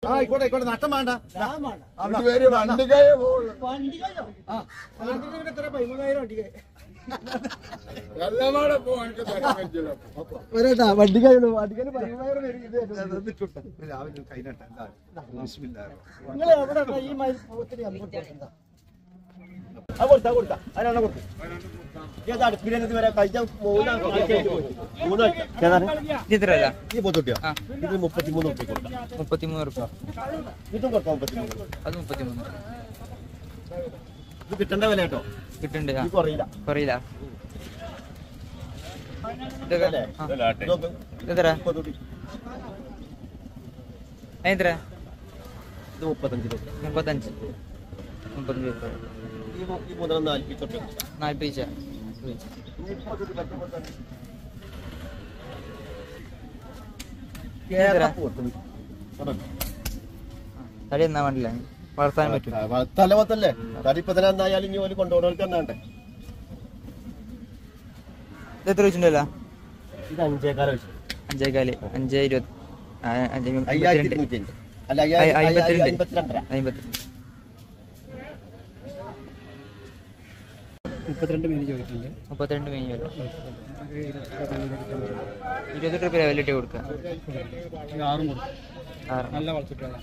ആ ആയിക്കോട്ടെ ആയിക്കോട്ടെ നഷ്ടം വേണ്ട രണ്ടുപേര് വണ്ടിക്കായേ പോകുള്ളൂ എല്ലാമാടെ പോവാൻ എനിക്ക് തരാൻ പറ്റില്ല വരട്ടാ വണ്ടിക്കായുള്ളൂ വണ്ടിക്കാര് പതിമൂന്നായിരം രാവിലെ കൈനട്ട ബിസ്മില്ലാഹിർ നിങ്ങൾ എവിടെ ഈ മൈൽ പോത്തിന് അങ്ങോട്ട് കൊടുക്കണ്ട അത് കൊടുത്താ കൊടുത്താ അതിനാണ് കൊടുത്തു ഇത് അടുപ്പിലേക്ക് വരെ കഴിച്ച മൂന്നാം മൂന്ന് ഏതാണ് ഇത്രല്ല ഈ പോത്തുട്ടിയോ ഇത് മുപ്പത്തിമൂന്ന് റുപ്യ കൊടുക്കാം മുപ്പത്തിമൂന്ന് റുപ്യ ഇതും കൊടുക്കാം മുപ്പത്തിമൂന്ന് അത് മുപ്പത്തിമൂന്ന് ഇത് കിട്ടേണ്ട വില കേട്ടോ കിട്ടുന്നുണ്ട് ആ ഇത് കുറയില്ല കുറയില്ല ഇതൊക്കെ അല്ലേ? ആ. ഇതൊക്കെ ഇതെത്ര മുപ്പത്തൊട്ടി. എത്ര ഇത് മുപ്പത്തഞ്ച് രൂപ മുപ്പത്തഞ്ച് മുപ്പത്തഞ്ച് രൂപ ഈ മു- ഈ മുതൽ നാല് തൊട്ട് നാൽപ്പീച്ച തടി എന്നാ വേണ്ടില്ല വളർത്താൻ പറ്റും തലവത്തല്ലേ തടി ഇപ്പൊ തന്നെ എന്തായാലും ഇനി ഓല് കൊണ്ടുപോകണവർക്ക് എന്നാണ്ടേ ഇത് എത്ര വെച്ചിട്ടുണ്ടല്ലോ ഇത് അഞ്ചേക്കാലം വെച്ചു അഞ്ചേകാല് അഞ്ച് ഇരുപത്തി ആ, അഞ്ച് അയ്യായിരത്തി മുപ്പത്തിരണ്ട് ഇരുന്നൂറ്റി അല്ല അയ്- അയ്യായിരത്തി അയ്മ്പത്തിരണ്ട്. അമ്പത്തിരണ്ടര അമ്പത്തി മുപ്പത്തിരണ്ട് മീൻ ചോദിക്കുന്നുണ്ട് മുപ്പത്തിരണ്ട് മീൻ വരും ഇരുപത്തെട്ട് രൂപ വിലയിട്ട് കൊടുക്കുക ആറും കൊടുക്കും ആറ് നല്ല വളർത്തിട്ടുള്ള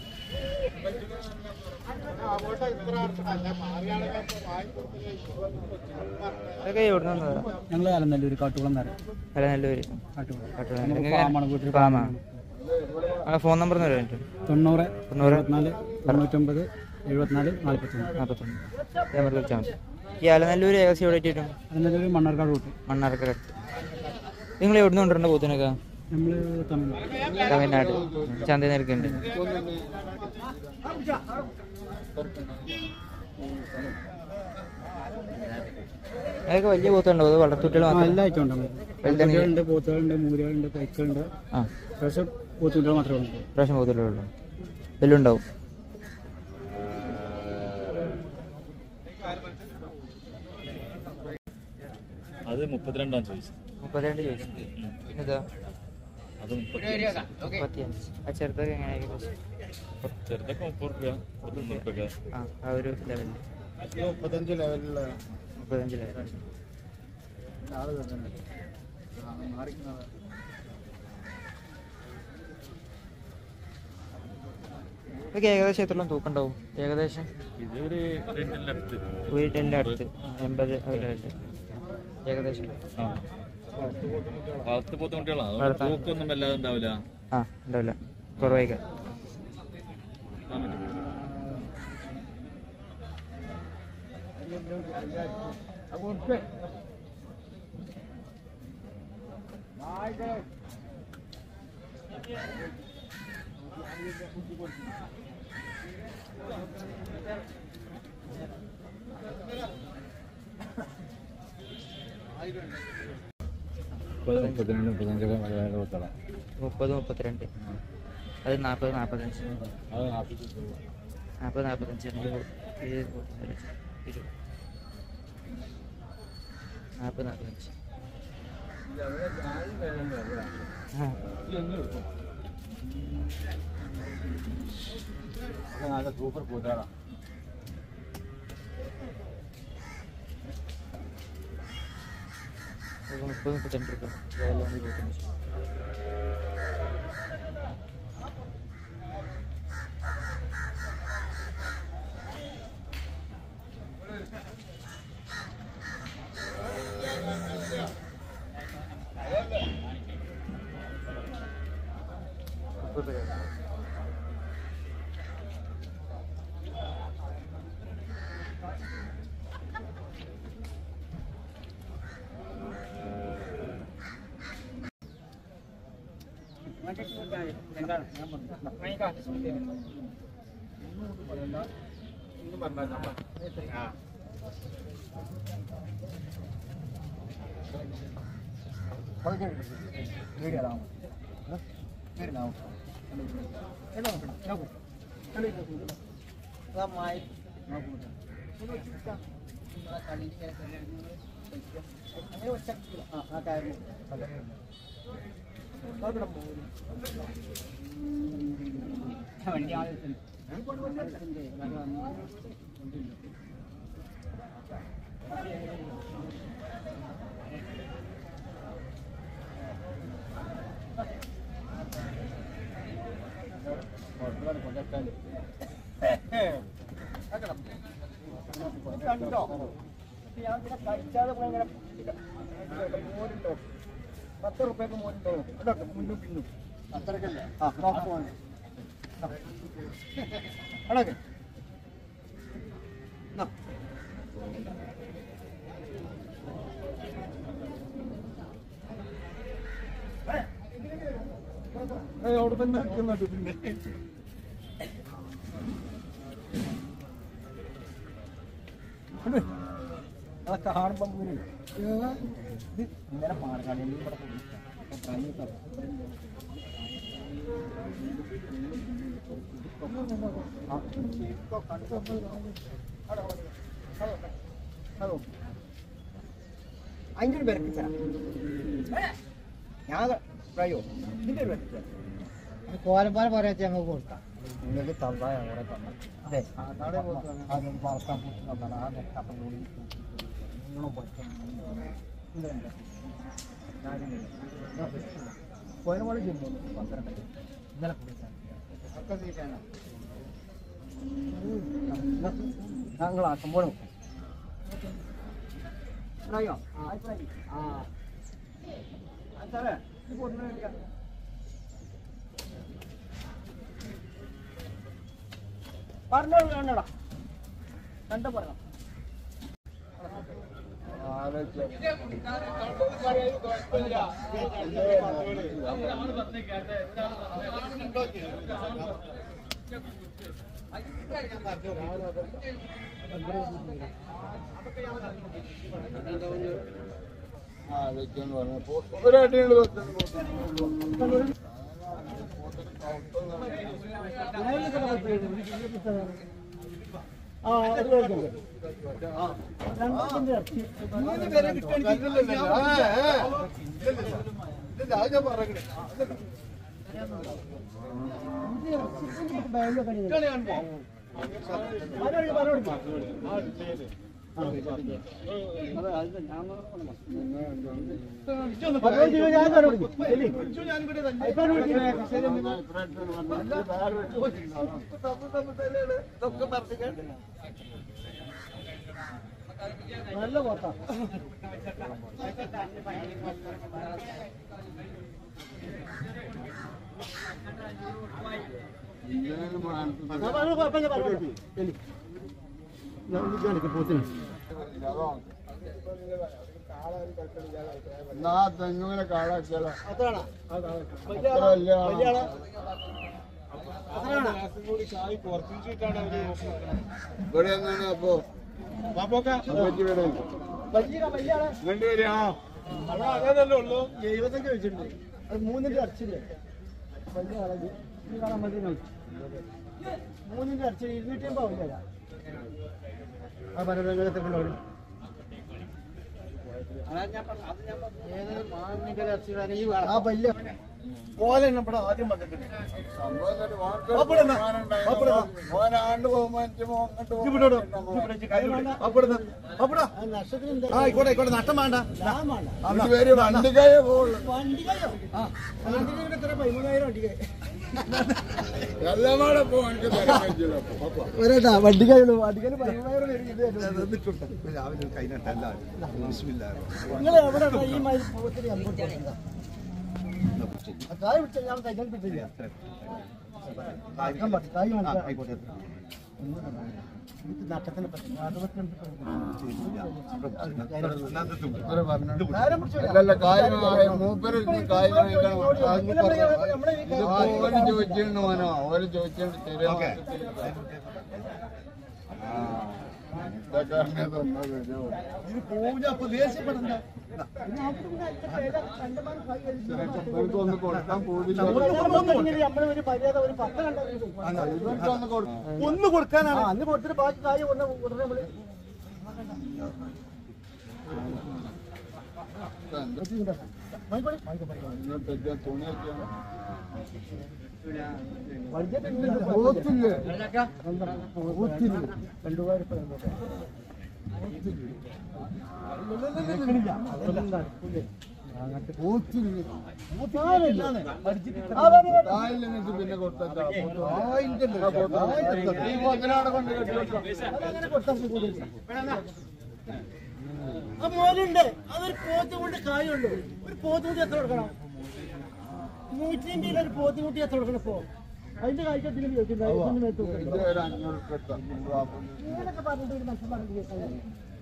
ഇതൊക്കെ എവിടെ നിന്ന് ഞങ്ങൾ ആലനല്ലൂർ കാട്ടുകുളം നേരം അല്ല നല്ലൊരു കാട്ടുകുളം ഫാമാണ് വീട്ടിൽ ഫാമാ ആ ഫോൺ നമ്പർ ഒന്ന് പറയാൻ തൊണ്ണൂറ് തൊണ്ണൂറ് എഴുപത്തിനാല് തൊണ്ണൂറ്റൊമ്പത് എഴുപത്തിനാല് നാൽപ്പത്തൊന്ന് നാൽപ്പത്തൊന്ന് നമ്പറിൽ വിളിച്ചാൽ മതി ഈ അലനല്ലൂർ ഏകദേശം എവിടെ എത്തിയിട്ടും ആലനല്ലൂർ മണ്ണാർക്കാട് റൂട്ട് മണ്ണാർക്കര അടുത്ത് നിങ്ങൾ എവിടെ നിന്ന് കൊണ്ടുവരണ്ട പോത്തിനൊക്കെ നമ്മൾ തമിഴ്നാട് തമിഴ്നാട് ചന്ത നിരക്കുണ്ട് അതൊക്കെ വലിയ പോത്തുണ്ടോ അത് വളർത്തുട്ടികൾ ആ, മാത്രം എല്ലാ ഐറ്റം ഉണ്ട് വലുതാണ് ഈ- ഉണ്ട് പോത്തുകളുണ്ട് മൂലകളുണ്ട് പൈക്കുകളുണ്ട് ആ പക്ഷെ പോത്തുകുട്ടികൾ മാത്രമേ ഉള്ളൂ പ്രാവശ്യം പോത്തുകളുള്ളൂ എല്ലാം ഉണ്ടാവും അത് മുപ്പത്തിരണ്ടാം ചോദിച്ചു മുപ്പത്തിരണ്ട് ചോദിച്ചു പിന്നെന്താ അത് മുപ്പത്തി മുപ്പത്തിയഞ്ച് ആ ചെറുതൊക്കെ എങ്ങനെ ഏകദേശം ചെറുതൊക്കെ മുപ്പത് റുപ്യ മുപ്പത്തൊന്ന് റുപ്യ ആ ആ ഒരു ലെവലിൽ മുപ്പത്തഞ്ച് ലെവലിലുള്ള മുപ്പത്തഞ്ച് ലെവൽ ഇതൊക്കെ ഏകദേശം എത്രയും തൂക്കം ഉണ്ടാവും ഏകദേശം ഇത് ഒരു രണ്ടിൻ്റെ അടുത്ത് ഒരു ടെൻ്റെ അടുത്ത് എൺപത് ആ ഒരു level. ഏകദേശം ആ ഭാഗത്ത് പോത്ത കുട്ടികളാണ് വളർത്താൻ. തൂക്കൊന്നും വല്ലാതെ ഉണ്ടാവില്ല ആ ഉണ്ടാവില്ല കുറവായിക്കാം മുപ്പത്തിരണ്ട് മുപ്പത്തഞ്ചൊക്കെ കൊടുത്തടാം മുപ്പത് മുപ്പത്തിരണ്ട് അത് നാൽപ്പത് നാൽപ്പത്തഞ്ച് അത് നാൽപ്പത്തി നാൽപ്പത് നാൽപ്പത്തഞ്ച് രണ്ട് ഇരുപത് ഇരുപത് നാൽപ്പത് നാൽപ്പത്തഞ്ച് ആ നല്ല സൂപ്പർ കൂട്ടാടാ ഒരു മുപ്പത് മുപ്പത്തിരണ്ട് രൂപ ഇതെല്ലാം ഇരുപത്തഞ്ച് മുപ്പത് രൂപ കണ്ടോ ഞാൻ ഇങ്ങനെ കഴിച്ചാതെ പോയി ഇങ്ങനെ മോരുണ്ടോ പത്ത് റുപ്യക്ക് മോരുണ്ടോ കേട്ടോ മുന്നും പിന്നും അത്രക്കല്ലേ ആ നോക്ക് മോനെ അടക്കെ അവിടെ തന്നെ നിൽക്കുന്നുണ്ട് പിന്നെ അതൊക്കെ കാണുമ്പം പോലും ഇത് ഇന്നലെ പാലക്കാട് ഇവിടെ അതിൻ്റെ ഒരു പേരക്ക് തരാം ഞാൻ പറയോ ഇതിൻ്റെ ഒരു പേരക്ക് തരാം കോരപ്പാല പറയാ ഞങ്ങൾക്ക് കൊടുക്കാം നിങ്ങൾക്ക് തന്നാ ഞങ്ങളെ തന്നെ അതെ അതാണ് അതൊന്ന് വളർത്താൻ പറ്റുന്നതാണ് ആ നെട്ടപ്പം കൂടി നിങ്ങളും പറ്റും ഇതുണ്ട് കോയനോട് ചെന്നു പന്ത്രണ്ട് ഇന്നലെ ഒക്കെ തീറ്റാണ് ഞങ്ങൾ ആക്കുമ്പോൾ അറിയോ ആ സാറേ ഇത് കൊടുക്കുന്ന പറഞ്ഞോളൂ വേണ്ടടാ കണ്ട പറയാം ആലോചിക്കാന്ന് പറഞ്ഞപ്പോ ഒരടിയുണ്ട് ആ അത് കേൾക്കുന്നു രണ്ടിന്റെ ഇറച്ചി മൂന്ന് പേരെ കിട്ടണമെങ്കിൽ നല്ല പോത്താ എന്നാ തെങ്ങുവിനെ കാളാക്കിയാലോ അത്രയാണോ അത്ര വലിയ വലിയ ആളാ ആളാ. അത്രയാണോ ഇവിടെ എന്താണ് അപ്പൊ അപ്പച്ചി ഇവിടെ ഉണ്ട്. വലിയ വലിയ ആളാ ഇങ്ങോട്ട് വരിക എഴുപത്തഞ്ച് വെച്ചിട്ടുണ്ട് അത് മൂന്നിന്റെ അടച്ചില്ലേ വലിയ ആളത് ഇത് കാണാൻ മതി നോക്കി. മൂന്നിന്റെ അടച്ചിൽ ഇരുന്നൂറ്റി അമ്പത് ആവില്ല ആ പരരംഗത്തെ കൊണ്ടുപോയി ആ വലിയ പോലെ നമ്മുടെ ആദ്യം വന്നിട്ടുണ്ട് സംഭവം എന്നിട്ട് മോൻക്ക് അപ്പുറം നിന്നാ. മോനുണ്ടായിരുന്നു. അപ്പുറം നിന്നാ. മോൻ ആണ്ട് പോകുമ്പോ എനിക്ക് മോൻ ഇങ്ങോട്ട് പോകുമ്പോ ഇവിടെ ഇങ്ങോട്ട് നഷ്ടത്തിന് ആ, ആയിക്കോട്ടെ ആയിക്കോട്ടെ നഷ്ടം വേണ്ട വേണ്ട ഇത് പേര് വണ്ടിക്കായേ പോകുള്ളൂ വണ്ടികയോ വണ്ടിക എത്ര പതിമൂന്നായിരം വണ്ടിക എല്ലാം കൂടെ പോ എനിക്ക് തരാൻ പറ്റില്ല അപ്പൊ. ഒരേട്ടാ വണ്ടികയുള്ളൂ വണ്ടികന് പതിമൂന്നായിരം വരും ഇത് നിങ്ങൾ എവിടെ ഈ മൈൽ പോകത്തിന് അങ്ങോട്ട് കായ് പിടിച്ച ഞാൻ കൈകാൻ കിട്ടില്ല കായ്ക്കാൻ പറ്റും കായ് ആയിക്കോട്ടെ നട്ടത്തിനെ പറ്റി ഇവര് പറഞ്ഞു. അല്ലല്ല കായ് മൂപ്പര് കായ് കഴിക്കണം അങ്ങ് പറഞ്ഞു. ഇത് ഓര് ചോദിച്ചിട്ടുണ്ട് മോനോ ഓര് ചോദിച്ചിട്ടുണ്ട് തരാൻ ആ ഇതൊക്കെ അങ്ങനെ തന്നത് ഒരു ഇത് പോവില്ല അപ്പൊ ദേഷ്യപ്പെടണ്ട ഇവർക്കൊന്ന് കൊടുക്കാൻ പോവില്ല നമ്മള് ഒരു മര്യാദ ഒരു പത്ത് കണ്ടത് ഇവർക്കൊന്ന് കൊടുക്കും ഒന്ന് കൊടുക്കാനാണ് അന്ന് കൊടുത്തിട്ട് ബാക്കി കായ് ഉടനെ ഉടനെ നമ്മള് വാങ്ങിക്കോളി. വാങ്ങിക്കോ, വാങ്ങിക്കോ. തുണിയൊക്കെയാണ് പോത്തില്ലേ പോത്തില്ലേ തായില്ലെങ്കിൽ പിന്നെ കൊടുത്തേക്കാം ഈ പോത്തിനാടെ കൊണ്ട് കെട്ടി വെക്കാം ആ മോനുണ്ട് അതൊരു പോത്ത് കൊണ്ട് കായുള്ളൂ ഒരു പോത്ത് കുട്ടി എത്ര കൊടുക്കണം നൂറ്റി അമ്പതിൽ ഒരു പോത്ത് കുട്ടി എത്ര കൊടുക്കണം ഇപ്പോ അതിന്റെ കാഴ്ചത്തിൽ ചോദിക്കുന്നത് ഇത് ഒരു അഞ്ഞൂറ് ഉറുപ്പിക എടുത്താ. ഇങ്ങനൊക്കെ പറഞ്ഞിട്ട് ഒരു മനുഷ്യൻ പറഞ്ഞിട്ട് കേൾക്കാൻ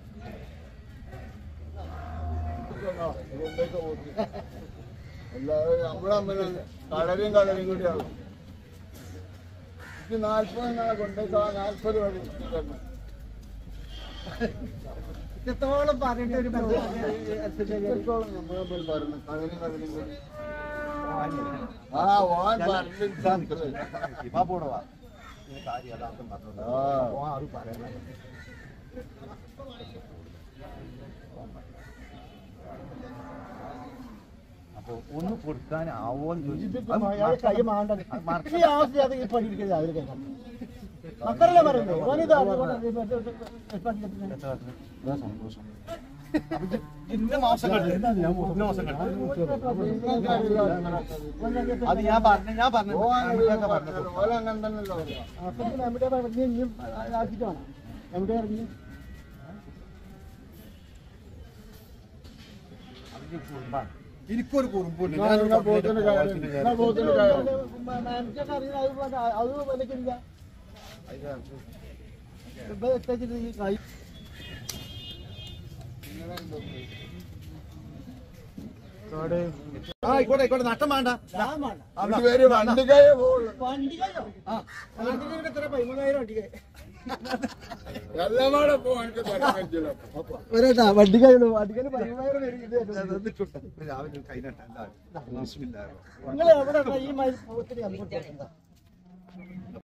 എല്ലാവരും നമ്മളെ തമ്മിലാണ് കളരിയും കളരിയും കൂടിയാണ് ഇത് നാൽപ്പത് നാളെ കൊണ്ടേക്കാ നാൽപ്പത് വഴി തരണം. ഇത്രത്തോളം പറഞ്ഞിട്ട് ഒരു ഇത്രത്തോളം നമ്മളെ തമ്മിൽ പറഞ്ഞു കളരിയും കളരിയും കൂടി ആ ഓൻ പറഞ്ഞിട്ട് അപ്പൊ ഒന്ന് കൊടുക്കാൻ ആവോന്ന് അയാൾ കൈ മാണ്ടത് ഈ ആവശ്യം അത് ഈ പഠിക്കുന്നത് അവർ കേൾക്കാം മക്കളല്ലേ പറയുന്നത് ഓനിതാ ഇന്ന മാസം കണ്ടു ഇന്ന മാസം കണ്ടു അത് ഞാൻ പറഞ്ഞു ഞാൻ പറഞ്ഞു ഓലങ്ങനെ തന്നെയല്ലോ പറയാ എവിടെ പറഞ്ഞ് ഇനിയും ആക്കിയിട്ട് വേണം എവിടെ ഇറങ്ങി എനിക്കൊരു കുറുമ്പുണ്ട് ഞാൻ എന്നാ പോത്തിന് കയറി എന്നാ പോത്തിന് കയറി മനസ്സിലൊക്കെ അറിയുന്നത് അത് അത് വിലക്കില്ല ഇപ്പൊ എത്തിച്ചിട്ട് ഈ കൈ ആയിക്കോട്ടെ ആയിക്കോട്ടെ നഷ്ടം വേണ്ട ഞാൻ വേണ്ട അവര് പേര് വണ്ടിക്കായേ പോകുള്ളൂ വണ്ടികയോ വണ്ടിക എത്ര പതിമൂന്നായിരം വണ്ടിക എല്ലാം കൂടെ പോകാൻ എനിക്ക് തരാൻ പറ്റില്ല ഒരേട്ടാ വണ്ടികയുള്ളൂ വണ്ടികന് പതിമൂന്നായിരം വരും ഇത് രാവിലെ കൈ നട്ടാ നിങ്ങൾ എവിടെ ഈ മൈ പോത്തിന്